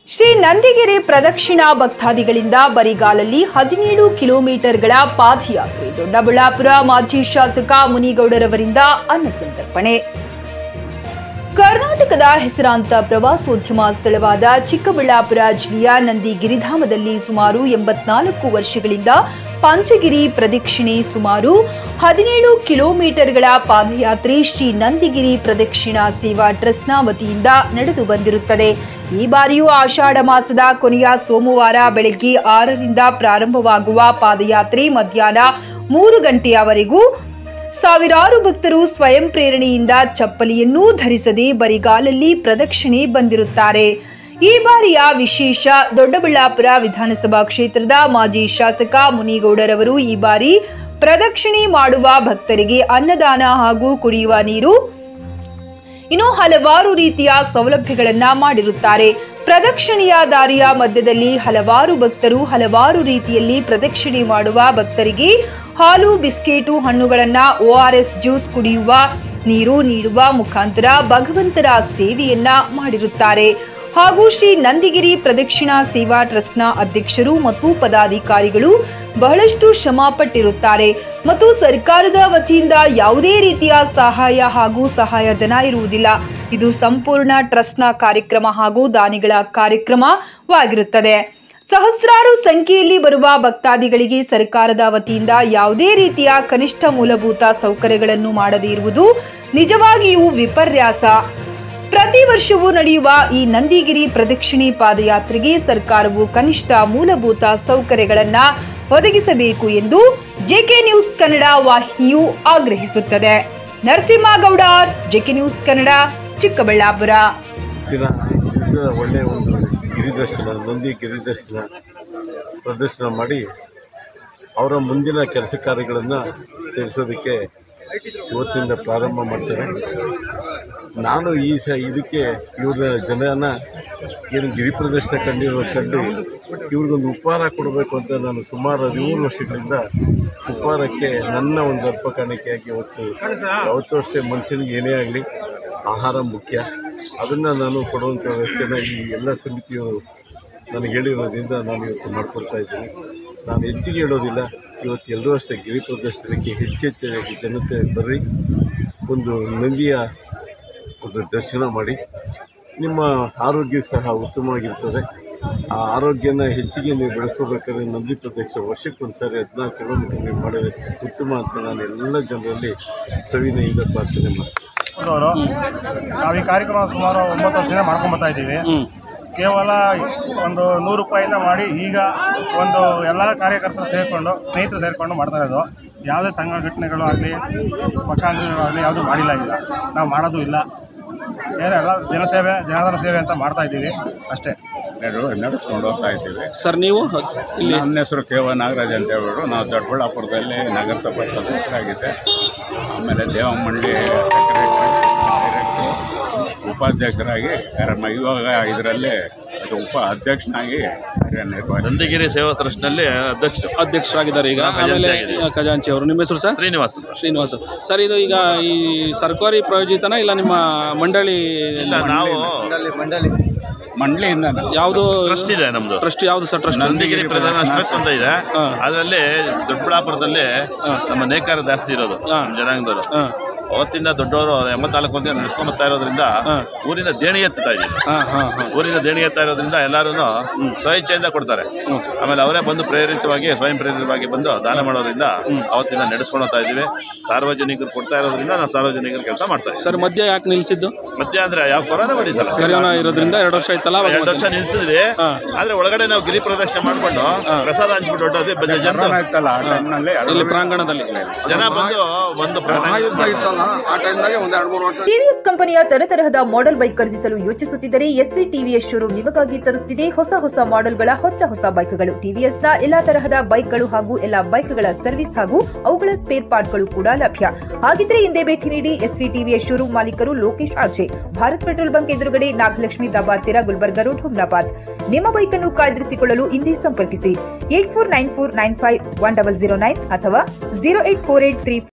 ಶ್ರೀ ನಂದಿಗಿರಿ ಪ್ರದಕ್ಷಿಣಾ ಭಕ್ತಾದಿಗಳಿಂದ ಬರಿಗಾಲಲ್ಲಿ ಹದಿನೇಳು ಕಿಲೋಮೀಟರ್ಗಳ ಪಾದಯಾತ್ರೆ ದೊಡ್ಡಬಳ್ಳಾಪುರ ಮಾಜಿ ಶಾಸಕ ಮುನಿಗೌಡರವರಿಂದ ಅನ್ನ ಸಂತರ್ಪಣೆ ಕರ್ನಾಟಕದ ಹೆಸರಾಂತ ಪ್ರವಾಸೋದ್ಯಮ ಸ್ಥಳವಾದ ಚಿಕ್ಕಬಳ್ಳಾಪುರ ಜಿಲ್ಲೆಯ ನಂದಿ ಗಿರಿಧಾಮದಲ್ಲಿ ಸುಮಾರು ಎಂಬತ್ನಾಲ್ಕು ವರ್ಷಗಳಿಂದ ಪಂಚಗಿರಿ ಪ್ರದಕ್ಷಿಣೆ ಸುಮಾರು ಹದಿನೇಳು ಕಿಲೋಮೀಟರ್ಗಳ ಪಾದಯಾತ್ರೆ ಶ್ರೀ ನಂದಿಗಿರಿ ಪ್ರದಕ್ಷಿಣಾ ಸೇವಾ ಟ್ರಸ್ಟ್ನ ವತಿಯಿಂದ ನಡೆದು ಬಂದಿರುತ್ತದೆ ಈ ಬಾರಿಯೂ ಆಷಾಢ ಮಾಸದ ಕೊನೆಯ ಸೋಮವಾರ ಬೆಳಗ್ಗೆ ಆರರಿಂದ ಪ್ರಾರಂಭವಾಗುವ ಪಾದಯಾತ್ರೆ ಮಧ್ಯಾಹ್ನ ಮೂರು ಗಂಟೆಯವರೆಗೂ ಸಾವಿರಾರು ಭಕ್ತರು ಸ್ವಯಂ ಪ್ರೇರಣೆಯಿಂದ ಚಪ್ಪಲಿಯನ್ನೂ ಧರಿಸದೆ ಬರಿಗಾಲಲ್ಲಿ ಪ್ರದಕ್ಷಿಣೆ ಬಂದಿರುತ್ತಾರೆ ಈ ಬಾರಿಯ ವಿಶೇಷ ದೊಡ್ಡಬಳ್ಳಾಪುರ ವಿಧಾನಸಭಾ ಕ್ಷೇತ್ರದ ಮಾಜಿ ಶಾಸಕ ಮುನಿಗೌಡರವರು ಈ ಬಾರಿ ಪ್ರದಕ್ಷಿಣೆ ಮಾಡುವ ಭಕ್ತರಿಗೆ ಅನ್ನದಾನ ಹಾಗೂ ಕುಡಿಯುವ ನೀರು ಇನ್ನು ಹಲವಾರು ರೀತಿಯ ಸೌಲಭ್ಯಗಳನ್ನ ಮಾಡಿರುತ್ತಾರೆ ಪ್ರದಕ್ಷಿಣೆಯ ದಾರಿಯ ಮಧ್ಯದಲ್ಲಿ ಹಲವಾರು ಭಕ್ತರು ಹಲವಾರು ರೀತಿಯಲ್ಲಿ ಪ್ರದಕ್ಷಿಣೆ ಮಾಡುವ ಭಕ್ತರಿಗೆ ಹಾಲು ಬಿಸ್ಕೆಟು ಹಣ್ಣುಗಳನ್ನ ಒ ಆರ್ ಎಸ್ ಜ್ಯೂಸ್ ಕುಡಿಯುವ ನೀರು ನೀಡುವ ಮುಖಾಂತರ ಭಗವಂತರ ಸೇವೆಯನ್ನ ಮಾಡಿರುತ್ತಾರೆ ಹಾಗೂ ಶ್ರೀ ನಂದಿಗಿರಿ ಪ್ರದಕ್ಷಿಣಾ ಸೇವಾ ಟ್ರಸ್ಟ್ನ ಅಧ್ಯಕ್ಷರು ಮತ್ತು ಪದಾಧಿಕಾರಿಗಳು ಬಹಳಷ್ಟು ಶ್ರಮ ಪಟ್ಟಿರುತ್ತಾರೆ ಮತ್ತು ಸರ್ಕಾರದ ವತಿಯಿಂದ ಯಾವುದೇ ರೀತಿಯ ಸಹಾಯ ಹಾಗೂ ಸಹಾಯಧನ ಇರುವುದಿಲ್ಲ ಇದು ಸಂಪೂರ್ಣ ಟ್ರಸ್ಟ್ನ ಕಾರ್ಯಕ್ರಮ ಹಾಗೂ ದಾನಿಗಳ ಕಾರ್ಯಕ್ರಮವಾಗಿರುತ್ತದೆ ಸಹಸ್ರಾರು ಸಂಖ್ಯೆಯಲ್ಲಿ ಬರುವ ಭಕ್ತಾದಿಗಳಿಗೆ ಸರ್ಕಾರದ ವತಿಯಿಂದ ಯಾವುದೇ ರೀತಿಯ ಕನಿಷ್ಠ ಮೂಲಭೂತ ಸೌಕರ್ಯಗಳನ್ನು ಮಾಡದೇ ಇರುವುದು ನಿಜವಾಗಿಯೂ ವಿಪರ್ಯಾಸ ಪ್ರತಿ ವರ್ಷವೂ ನಡೆಯುವ ಈ ನಂದಿಗಿರಿ ಪ್ರದಕ್ಷಿಣೆ ಪಾದಯಾತ್ರೆಗೆ ಸರ್ಕಾರವು ಕನಿಷ್ಠ ಮೂಲಭೂತ ಸೌಕರ್ಯಗಳನ್ನ ಒದಗಿಸಬೇಕು ಎಂದು ಜೆಕೆ ನ್ಯೂಸ್ ಕನ್ನಡ ವಾಹಿನಿಯು ಆಗ್ರಹಿಸುತ್ತದೆ ನರಸಿಂಹಗೌಡ ಜೆಕೆ ನ್ಯೂಸ್ ಕನ್ನಡ ಚಿಕ್ಕಬಳ್ಳಾಪುರ ದಿನ ದಿವಸದ ಒಳ್ಳೆಯ ಒಂದು ಗಿರಿದರ್ಶನ ನಂದಿ ಗಿರಿದರ್ಶನ ಪ್ರದರ್ಶನ ಮಾಡಿ ಅವರ ಮುಂದಿನ ಕೆಲಸ ಕಾರ್ಯಗಳನ್ನು ತಿಳಿಸೋದಕ್ಕೆ ಇವತ್ತಿಂದ ಪ್ರಾರಂಭ ಮಾಡ್ತಾರೆ ನಾನು ಈ ಸ ಇದಕ್ಕೆ ಇವ್ರ ಜನನ ಏನು ಗಿರಿ ಪ್ರದರ್ಶನ ಕಂಡಿರೋ ಕಂಡು ಇವ್ರಿಗೊಂದು ಉಪಹಾರ ಕೊಡಬೇಕು ಅಂತ ನಾನು ಸುಮಾರು ಹದಿಮೂರು ವರ್ಷಗಳಿಂದ ಉಪಹಾರಕ್ಕೆ ನನ್ನ ಒಂದು ಅಲ್ಪ ಕಾಣಿಕೆಯಾಗಿ ಇವತ್ತು ಯಾವತ್ತೂ ಅಷ್ಟೇ ಮನುಷ್ಯನಿಗೆ ಏನೇ ಆಗಲಿ ಆಹಾರ ಮುಖ್ಯ ಅದನ್ನು ನಾನು ಕೊಡುವಂಥ ವ್ಯವಸ್ಥೆನ ಈ ಎಲ್ಲ ಸಮಿತಿಯವರು ನನಗೆ ಹೇಳಿರೋದ್ರಿಂದ ನಾನು ಇವತ್ತು ಮಾಡ್ಕೊಡ್ತಾ ಇದ್ದೀನಿ ನಾನು ಹೆಚ್ಚಿಗೆ ಹೇಳೋದಿಲ್ಲ ಇವತ್ತು ಎಲ್ಲರೂ ಅಷ್ಟೇ ಗಿರಿ ಪ್ರದರ್ಶನಕ್ಕೆ ಹೆಚ್ಚು ಹೆಚ್ಚಾಗಿ ಜನತೆ ಬರ್ರಿ ಒಂದು ನಂದಿಯ ಒಂದು ದರ್ಶನ ಮಾಡಿ ನಿಮ್ಮ ಆರೋಗ್ಯ ಸಹ ಉತ್ತಮವಾಗಿರ್ತದೆ ಆ ಆರೋಗ್ಯನ ಹೆಚ್ಚಿಗೆ ನೀವು ಬೆಳೆಸ್ಕೋಬೇಕಾದ್ರೆ ನಂದಿ ಪ್ರತ್ಯಕ್ಷ ವರ್ಷಕ್ಕೊಂದು ಸಾರಿ ಹದಿನಾಲ್ಕು ಕಿಲೋಮೀಟರ್ ನೀವು ಮಾಡಿದ್ರೆ ಉತ್ತಮ ಅಂತ ನಾನು ಎಲ್ಲ ಜನರಲ್ಲಿ ಸವಿನಯಿಂದ ಪ್ರಾರ್ಥನೆ ಮಾಡ್ತೀನಿ ಅವರು ನಾವು ಈ ಕಾರ್ಯಕ್ರಮ ಸುಮಾರು ಒಂಬತ್ತು ವರ್ಷದಿಂದ ಮಾಡ್ಕೊಂಡು ಬರ್ತಾ ಇದ್ದೀವಿ ಕೇವಲ ಒಂದು ನೂರು ರೂಪಾಯಿಂದ ಮಾಡಿ ಈಗ ಒಂದು ಎಲ್ಲ ಕಾರ್ಯಕರ್ತರು ಸೇರಿಕೊಂಡು ಸ್ನೇಹಿತರು ಸೇರಿಕೊಂಡು ಮಾಡ್ತಾ ಇರೋದು ಯಾವುದೇ ಸಂಘಟನೆಗಳು ಆಗಲಿ ಪಕ್ಷಾಂತರಗಳಾಗಲಿ ಯಾವುದೂ ಮಾಡಿಲ್ಲ ಈಗ ನಾವು ಮಾಡೋದು ಇಲ್ಲ ಏನೋ ಎಲ್ಲ ಜನಸೇವೆ ಜನಾರ್ದನ ಸೇವೆ ಅಂತ ಮಾಡ್ತಾ ಇದ್ದೀವಿ ಅಷ್ಟೇ ನಡು ನಡೆಸ್ಕೊಂಡು ಹೋಗ್ತಾ ಇದ್ದೀವಿ ಸರ್ ನೀವು ಇಲ್ಲಿ ನನ್ನ ಹೆಸರು ಕೆ ವ ನಾಗರಾಜ್ ಅಂತ ಹೇಳ್ಬಿಟ್ಟು ನಾವು ದೊಡ್ಡಬಳ್ಳಾಪುರದಲ್ಲಿ ನಗರಸಭಾ ಸದಸ್ಯರಾಗಿದ್ದೆ ಆಮೇಲೆ ದೇವಮಂಡಿ ಸೆಕ್ರೆಟರಿ ಡೈರೆಕ್ಟ್ರು ಉಪಾಧ್ಯಕ್ಷರಾಗಿ ಕಾರ್ಯ- ಇವಾಗ ಇದರಲ್ಲಿ ಅದು ಉಪ ಅಧ್ಯಕ್ಷನಾಗಿ ಕಾರ್ಯನಿರ್ವಹಿಸಿ ನಂದಿಗಿರಿ ಸೇವಾ ಟ್ರಸ್ಟ್ನಲ್ಲಿ ಅಧ್ಯಕ್ಷರು ಅಧ್ಯಕ್ಷರಾಗಿದ್ದಾರೆ ಈಗ ನಾನು ಖಜಾಂಚಿ ಆಮೇಲೆ ಆಗಿದ್ದೀನಿ. ಖಜಾಂಚಿ ಅವರು ನಿಮ್ಮ ಹೆಸರು ಸರ್ ಶ್ರೀನಿವಾಸ್ ಅಂತ. ಶ್ರೀನಿವಾಸ್ ಸರ್ ಇದು ಈಗ ಈ ಸರ್ಕಾರಿ ಪ್ರಾಯೋಜಿತನ ಇಲ್ಲ ನಿಮ್ಮ ಮಂಡಳಿ ಇಲ್ಲ ನಾವು ಮಂಡಳಿಯಿಂದ ನಾವು ಯಾವುದು ಟ್ರಸ್ಟ್ ಇದೆ ನಮ್ದು ಟ್ರಸ್ಟ್ ಯಾವುದು ಸರ್ ಟ್ರಸ್ಟ್ ನಂದಿಗಿರಿ ಪ್ರಧಾನ ಟ್ರಸ್ಟ್ ಅಂತ ಇದೆ ಹಾ. ಅದರಲ್ಲಿ ದೊಡ್ಡಬಳ್ಳಾಪುರದಲ್ಲಿ ನಮ್ಮ ನೇಕಾರ ಜಾಸ್ತಿ ಇರೋದು ಹಾ. ನಮ್ಮ ಜನಾಂಗದವರು ಹಾಂ ಅವತ್ತಿಂದ ದೊಡ್ಡವರು ಎಂಬತ್ನಾಲ್ಕು ವರ್ಷ ನಡೆಸ್ಕೊಂಡ್ ಬರ್ತಾ ಇರೋದ್ರಿಂದ ಹಾ. ಊರಿಂದ ದೇಣಿ ಎತ್ತುತ್ತಾ ಇದ್ದೀವಿ ಹಾಂ ಹಾಂ ಹಾಂ ಊರಿಂದ ದೇಣಿ ಎತ್ತಾ ಇರೋದ್ರಿಂದ ಎಲ್ಲರೂ ಸ್ವಇಚ್ಛೆಯಿಂದ ಕೊಡ್ತಾರೆ ಆಮೇಲೆ ಅವರೇ ಬಂದು ಪ್ರೇರಿತವಾಗಿ ಸ್ವಯಂ ಪ್ರೇರಿತವಾಗಿ ಬಂದು ದಾನ ಮಾಡೋದ್ರಿಂದ ಅವತ್ತಿಂದ ನಡೆಸ್ಕೊಂಡು ಹೋಗ್ತಾ ಇದ್ದೀವಿ ಸಾರ್ವಜನಿಕರು ಕೊಡ್ತಾ ಇರೋದ್ರಿಂದ ನಾವು ಸಾರ್ವಜನಿಕರ ಕೆಲಸ ಮಾಡ್ತಾ ಇದ್ದೀವಿ ಸರ್ ಮಧ್ಯ ಯಾಕೆ ನಿಲ್ಸಿದ್ದು ಮಧ್ಯ ಅಂದ್ರೆ ಯಾವ ಕೊರೋನಾ ಬಂದಿತ್ತಲ್ಲ ಕರೋನಾ ಇರೋದ್ರಿಂದ ಎರಡು ವರ್ಷ ಆಯ್ತಲ್ಲ ಅವಾಗ ಎರಡು ವರ್ಷ ನಿಲ್ಸಿದ್ವಿ ಹಾ. ಆದ್ರೆ ಒಳಗಡೆ ನಾವು ಗಿರಿ ಪ್ರದಕ್ಷಿಣೆ ಮಾಡ್ಕೊಂಡು ಪ್ರಸಾದ ಹಂಚ್ಬಿಟ್ಟು ಹೊರಟೋದ್ವಿ ಬಂದ ಜನ ಕೊರೋನಾ ಇತ್ತಲ್ಲ ಆ ಟೈಮ್ನಲ್ಲಿ ಇಲ್ಲಿ ಪ್ರಾಂಗಣದಲ್ಲಿ ಜನ ಬಂದು ಒಂದು ಪ್ರಾಣ ಟಿವಿಎಸ್ ಕಂಪನಿಯ ತರತರಹದ ಮಾಡೆಲ್ ಬೈಕ್ ಖರೀದಿಸಲು ಯೋಚಿಸುತ್ತಿದ್ದರೆ ಎಸ್ವಿ ಟಿವಿಎಸ್ ಶೋರೂಮ್ ನಿಮಗಾಗಿ ತರುತ್ತಿದೆ ಹೊಸ ಹೊಸ ಮಾಡೆಲ್ಗಳ ಹೊಸ ಹೊಸ ಬೈಕ್ಗಳು ಟಿವಿಎಸ್ ನ ಎಲ್ಲಾ ತರಹದ ಬೈಕ್ಗಳು ಹಾಗೂ ಎಲ್ಲಾ ಬೈಕ್ಗಳ ಸರ್ವಿಸ್ ಹಾಗೂ ಅವುಗಳ ಸ್ಪೇರ್ ಪಾರ್ಟ್ಗಳು ಕೂಡ ಲಭ್ಯ ಹಾಗಿದ್ರೆ ಹಿಂದೆ ಭೇಟಿ ನೀಡಿ ಎಸ್ವಿ ಟಿವಿಎಸ್ ಶೋರೂಮ್ ಮಾಲೀಕರು Lokesh RJ Bharat petrol bunk ಎದುರುಗಡೆ ನಾಗಲಕ್ಷ್ಮಿ ದಾಬಾ ಹತ್ತಿರ ಗುಲ್ಬರ್ಗ ರೋಡ್ ಹುಮ್ನಾಬಾದ್ ನಿಮ್ಮ ಬೈಕ್ ಅನ್ನು ಕಾಯ್ದಿರಿಸಿಕೊಳ್ಳಲು ಹಿಂದೆ ಸಂಪರ್ಕಿಸಿ eight four nine four nine five one double zero nine ಅಥವಾ zero eight four eight three